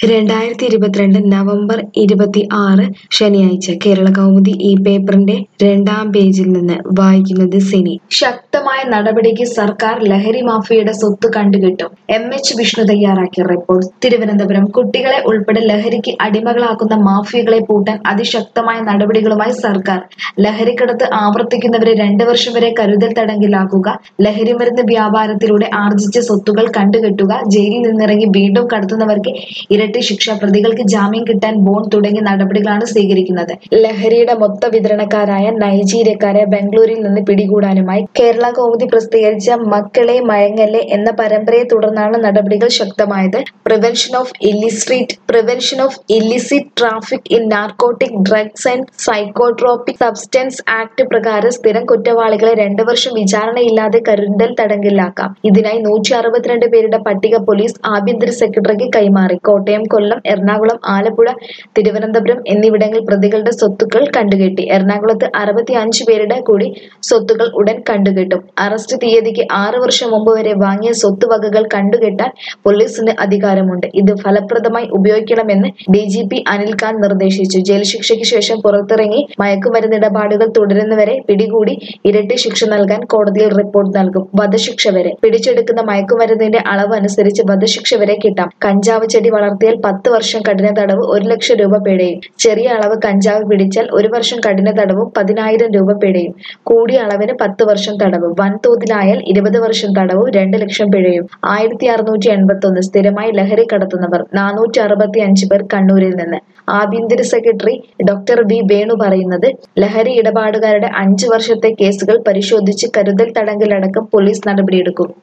രണ്ടായിരത്തി ഇരുപത്തിരണ്ട് നവംബർ ഇരുപത്തി ആറ് ശനിയാഴ്ച കേരള കൗമുദി ഈ പേപ്പറിന്റെ രണ്ടാം പേജിൽ നിന്ന് വായിക്കുന്നത് സിനി ശക്തമായ നടപടിക്ക് സർക്കാർ ലഹരി മാഫിയയുടെ സ്വത്ത് കണ്ടുകിട്ടും എം എച്ച് വിഷ്ണു തയ്യാറാക്കിയ റിപ്പോർട്ട് തിരുവനന്തപുരം കുട്ടികളെ ഉൾപ്പെടെ ലഹരിക്ക് അടിമകളാക്കുന്ന മാഫിയകളെ പൂട്ടാൻ അതിശക്തമായ നടപടികളുമായി സർക്കാർ ലഹരിക്കടത്ത് ആവർത്തിക്കുന്നവരെ രണ്ടു വർഷം വരെ കരുതൽ തടങ്കിലാക്കുക ലഹരി മരുന്ന് വ്യാപാരത്തിലൂടെ ആർജിച്ച സ്വത്തുകൾ കണ്ടുകെട്ടുക ജയിലിൽ നിന്നിറങ്ങി വീണ്ടും കടത്തുന്നവർക്ക് ഇരട്ടി ശിക്ഷ പ്രതികൾക്ക് ജാമ്യം കിട്ടാൻ ബോണ്ട് തുടങ്ങിയ നടപടികളാണ് സ്വീകരിക്കുന്നത് ലഹരിയുടെ മൊത്ത വിതരണക്കാരായ നൈജീരിയക്കാരെ ബംഗളൂരിൽ നിന്ന് പിടികൂടാനുമായി കേരള കൗമുദി പ്രസിദ്ധീകരിച്ച മക്കളെ മയങ്ങല്ലേ എന്ന പരമ്പരയെ തുടർന്നാണ് നടപടികൾ ശക്തമായത് prevention of illicit prevention of illicit traffic in narcotic drugs and psychotropic substance act പ്രകാരം സ്ഥിരം കുറ്റവാളികളെ രണ്ടു വർഷം വിചാരണയില്ലാതെ കരുതൽ തടങ്കിലാക്കാം ഇതിനായി നൂറ്റി അറുപത്തിരണ്ട് പേരുടെ പട്ടിക പോലീസ് ആഭ്യന്തര സെക്രട്ടറിക്ക് കൈമാറി കോട്ടയം കൊല്ലം എറണാകുളം ആലപ്പുഴ തിരുവനന്തപുരം എന്നിവിടങ്ങളിൽ പ്രതികളുടെ സ്വത്തുക്കൾ കണ്ടുകെട്ടി എറണാകുളത്ത് അറുപത്തി അഞ്ച് പേരുടെ കൂടി സ്വത്തുക്കൾ ഉടൻ കണ്ടുകെട്ടും അറസ്റ്റ് തീയതിക്ക് ആറ് വർഷം മുമ്പ് വരെ വാങ്ങിയ സ്വത്ത് വകകൾ കണ്ടുകെട്ടാൻ പോലീസിന് അധികാരമുണ്ട് ഇത് ഫലപ്രദമായി ഉപയോഗിക്കണമെന്ന് D G P Anil Khan നിർദ്ദേശിച്ചു ജയിൽ ശിക്ഷയ്ക്ക് ശേഷം പുറത്തിറങ്ങി മയക്കുമരുന്ന് ഇടപാടുകൾ തുടരുന്നവരെ പിടികൂടി ഇരട്ടി ശിക്ഷ നൽകാൻ കോടതിയിൽ റിപ്പോർട്ട് നൽകും വധശിക്ഷ വരെ പിടിച്ചെടുക്കുന്ന മയക്കുമരുന്നിന്റെ അളവ് അനുസരിച്ച് വധശിക്ഷ വരെ കിട്ടാം കഞ്ചാവ് ചെടി വളർത്തിയാൽ പത്ത് വർഷം കഠിന തടവ് ഒരു ലക്ഷം രൂപ പിഴയും ചെറിയ അളവ് കഞ്ചാവ് പിടിച്ചാൽ ഒരു വർഷം കഠിന തടവും പതിനായിരം രൂപ പിഴയും കൂടിയ അളവിന് പത്ത് വർഷം തടവ് വൻതോതിലായാൽ ഇരുപത് വർഷം തടവും രണ്ട് ലക്ഷം പിഴയും ആയിരത്തി അറുന്നൂറ്റി എൺപത്തി ഒന്ന് സ്ഥിരമായി ലഹരി കടത്തുന്നവർ നാനൂറ്റി അറുപത്തി അഞ്ച് പേർ കണ്ണൂരിൽ നിന്ന് ആഭ്യന്തര സെക്രട്ടറി ഡോക്ടർ വി വേണു പറയുന്നത് ലഹരി ഇടപാടുകാരുടെ അഞ്ച് വർഷത്തെ കേസുകൾ പരിശോധിച്ച് കരുതൽ തടങ്കലടക്കം പോലീസ് നടപടിയെടുക്കും